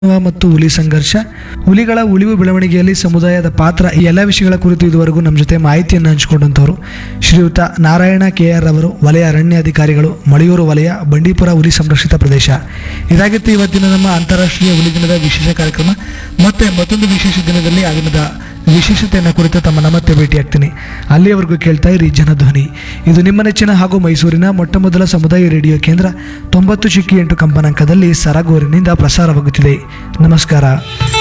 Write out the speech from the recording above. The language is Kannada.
ಮತ್ತು ಹುಲಿ ಸಂಘರ್ಷ ಹುಲಿಗಳ ಉಳಿವು ಬೆಳವಣಿಗೆಯಲ್ಲಿ ಸಮುದಾಯದ ಪಾತ್ರ ಈ ಎಲ್ಲ ವಿಷಯಗಳ ಕುರಿತು ಇದುವರೆಗೂ ನಮ್ಮ ಜೊತೆ ಮಾಹಿತಿಯನ್ನು ಹಂಚಿಕೊಂಡಂಥವರು ಶ್ರೀಯುತ ನಾರಾಯಣ ಕೆ ಆರ್ ಅವರು ವಲಯ ಅರಣ್ಯಾಧಿಕಾರಿಗಳು ಮಳೆಯೂರು ವಲಯ ಬಂಡೀಪುರ ಹುಲಿ ಸಂರಕ್ಷಿತ ಪ್ರದೇಶ ಇದಾಗಿತ್ತು ಇವತ್ತಿನ ನಮ್ಮ ಅಂತಾರಾಷ್ಟ್ರೀಯ ಹುಲಿ ದಿನದ ವಿಶೇಷ ಕಾರ್ಯಕ್ರಮ ಮತ್ತೆ ಮತ್ತೊಂದು ವಿಶೇಷ ದಿನದಲ್ಲಿ ಆ ದಿನದ ವಿಶೇಷತೆಯನ್ನು ಕುರಿತು ತಮ್ಮನ್ನ ಮತ್ತೆ ಭೇಟಿಯಾಗ್ತೀನಿ ಅಲ್ಲಿಯವರೆಗೂ ಕೇಳ್ತಾ ಇರಿ ಜನಧ್ವನಿ ಇದು ನಿಮ್ಮ ನೆಚ್ಚಿನ ಹಾಗೂ ಮೈಸೂರಿನ ಮೊಟ್ಟ ಮೊದಲ ಸಮುದಾಯ ರೇಡಿಯೋ ಕೇಂದ್ರ ತೊಂಬತ್ತು ಚಿಕ್ಕಿ ಎಂಟು ಕಂಪನಾಂಕದಲ್ಲಿ ಸರಗೂರಿನಿಂದ ಪ್ರಸಾರವಾಗುತ್ತಿದೆ ನಮಸ್ಕಾರ